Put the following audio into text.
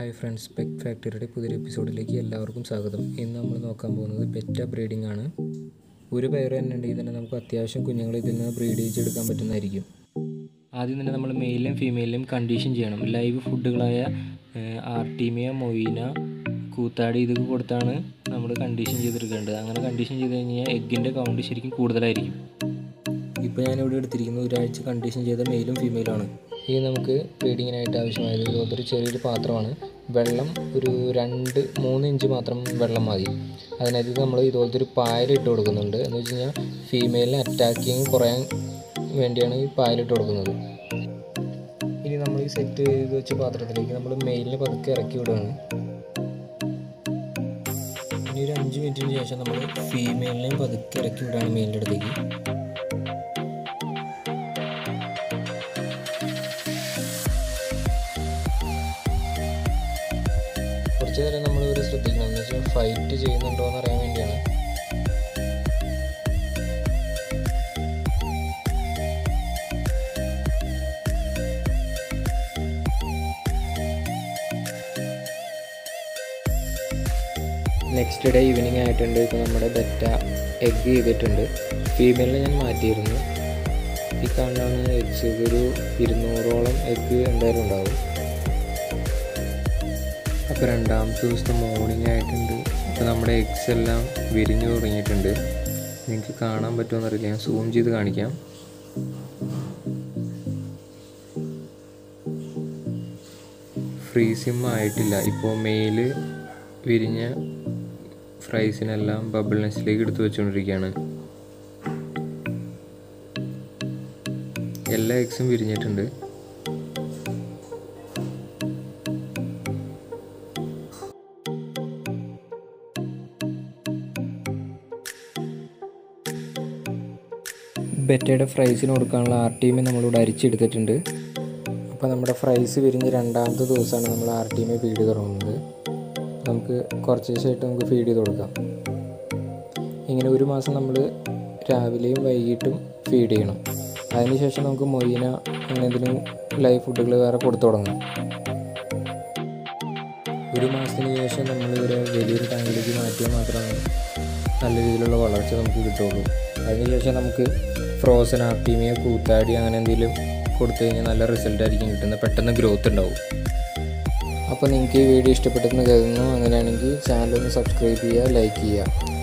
hi friends pet ഫാക്ടറിയുടെ പുതിയൊരു എപ്പിസോഡിലേക്ക് എല്ലാവർക്കും സ്വാഗതം ഇന്ന് നമ്മൾ നോക്കാൻ പോകുന്നത് പെറ്റ ബ്രീഡിംഗ് ആണ് ഒരു പേര് തന്നെ ഉണ്ടെങ്കിൽ തന്നെ നമുക്ക് അത്യാവശ്യം കുഞ്ഞുങ്ങളെ ഇതിൽ നിന്ന് ബ്രീഡ് ചെയ്തെടുക്കാൻ പറ്റുന്നതായിരിക്കും ആദ്യം തന്നെ നമ്മൾ മെയിലും ഫീമെയിലും കണ്ടീഷൻ ചെയ്യണം ലൈവ് ഫുഡുകളായ ആർട്ടീമിയ മൊയ്ന കൂത്താടി ഇതൊക്കെ കൊടുത്താണ് നമ്മൾ കണ്ടീഷൻ ചെയ്തെടുക്കേണ്ടത് അങ്ങനെ കണ്ടീഷൻ ചെയ്ത് കഴിഞ്ഞാൽ എഗ്ഗിൻ്റെ കൗണ്ട് ശരിക്കും കൂടുതലായിരിക്കും ഇപ്പോൾ ഞാനിവിടെ എടുത്തിരിക്കുന്നത് ഒരാഴ്ച കണ്ടീഷൻ ചെയ്ത മെയിലും ഫീമെയിലുമാണ് ഇത് നമുക്ക് ബ്രീഡിങ്ങിനായിട്ട് ആവശ്യമായത് ഇതുപോലത്തെ ചെറിയൊരു പാത്രമാണ് വെള്ളം ഒരു രണ്ട് മൂന്ന് ഇഞ്ച് മാത്രം വെള്ളം മതി അതിനകത്ത് നമ്മൾ ഇതുപോലത്തെ ഒരു പായലിട്ട് കൊടുക്കുന്നുണ്ട് എന്ന് വെച്ച് കഴിഞ്ഞാൽ ഫീമെയിലിനെ അറ്റാക്കിങ് കുറയാൻ വേണ്ടിയാണ് ഈ പായലിട്ട് കൊടുക്കുന്നത് ഇനി നമ്മൾ ഈ സെറ്റ് ചെയ്ത് വെച്ച പാത്രത്തിലേക്ക് നമ്മൾ മെയിലിനെ പതുക്കെ ഇറക്കി വിടുകയാണ് ഇനി ഒരു അഞ്ച് മിനിറ്റിന് ശേഷം നമ്മൾ ഫീമെയിലിനെയും പതുക്കെ ഇറക്കി വിടുകയാണ് മെയിലിൻ്റെ അടുത്തേക്ക് കുറച്ച് നേരം നമ്മൾ ഇവരെ ശ്രദ്ധിക്കണം എന്ന് വെച്ചാൽ ഫൈറ്റ് ചെയ്യുന്നുണ്ടോ എന്ന് അറിയാൻ വേണ്ടിയാണ് നെക്സ്റ്റ് ഡേ ഈവനിങ് ആയിട്ടുണ്ട് ഇപ്പോൾ നമ്മുടെ ബെറ്റ എഗ് ചെയ്തിട്ടുണ്ട് ഫീമെയിലിനെ ഞാൻ മാറ്റിയിരുന്നു ഈ കാണുന്നതാണ് എഗ്സ് ഇതൊരു ഇരുന്നൂറോളം എഗ്ഗ് എന്തായാലും ഉണ്ടാവും അപ്പോൾ രണ്ടാമത്തെ ദിവസത്തെ മോർണിംഗ് ആയിട്ടുണ്ട് അപ്പോൾ നമ്മുടെ എഗ്സ് എല്ലാം വിരിഞ്ഞു തുടങ്ങിയിട്ടുണ്ട് നിങ്ങൾക്ക് കാണാൻ പറ്റുമോ അറിയില്ല ഞാൻ സൂം ചെയ്ത് കാണിക്കാം ഫ്രീസിം ആയിട്ടില്ല ഇപ്പോൾ മെയില് വിരിഞ്ഞ ഫ്രൈസിനെല്ലാം ബബിൾ നെസ്റ്റിലേക്ക് എടുത്തു വെച്ചുകൊണ്ടിരിക്കുകയാണ് എല്ലാ എഗ്സും വിരിഞ്ഞിട്ടുണ്ട് ബെറ്റയുടെ ഫ്രൈസിന് കൊടുക്കാനുള്ള ആർ ടീമെ നമ്മളിവിടെ അരിച്ചെടുത്തിട്ടുണ്ട് അപ്പോൾ നമ്മുടെ ഫ്രൈസ് വിരിഞ്ഞ് രണ്ടാമത്തെ ദിവസമാണ് നമ്മൾ ആർ ടീമെ ഫീഡ് തുടങ്ങുന്നത് നമുക്ക് കുറച്ച് ദിവസമായിട്ട് നമുക്ക് ഫീഡ് ചെയ്ത് കൊടുക്കാം ഇങ്ങനെ ഒരു മാസം നമ്മൾ രാവിലെയും വൈകിട്ടും ഫീഡ് ചെയ്യണം അതിനുശേഷം നമുക്ക് മൊയ്ന അങ്ങനെ എന്തെങ്കിലും ലൈവ് ഫുഡുകൾ വേറെ കൊടുത്തു തുടങ്ങാം ഒരു മാസത്തിന് ശേഷം നമ്മൾ ഇവരെ വലിയൊരു ടാങ്കിലേക്ക് മാറ്റിയാൽ മാത്രമേ നല്ല രീതിയിലുള്ള വളർച്ച നമുക്ക് കിട്ടുള്ളൂ അതിനുശേഷം നമുക്ക് ഫ്രോസൺ ആർട്ടീമിയ കൂത്താടി അങ്ങനെ എന്തെങ്കിലും കൊടുത്തു കഴിഞ്ഞാൽ നല്ല റിസൾട്ട് ആയിരിക്കും കിട്ടുന്നത് പെട്ടെന്ന് ഗ്രോത്ത് ഉണ്ടാവും അപ്പോൾ നിങ്ങൾക്ക് ഈ വീഡിയോ ഇഷ്ടപ്പെട്ടെന്ന് കരുതുന്നു അങ്ങനെയാണെങ്കിൽ ചാനൽ ഒന്ന് സബ്സ്ക്രൈബ് ചെയ്യുക ലൈക്ക് ചെയ്യുക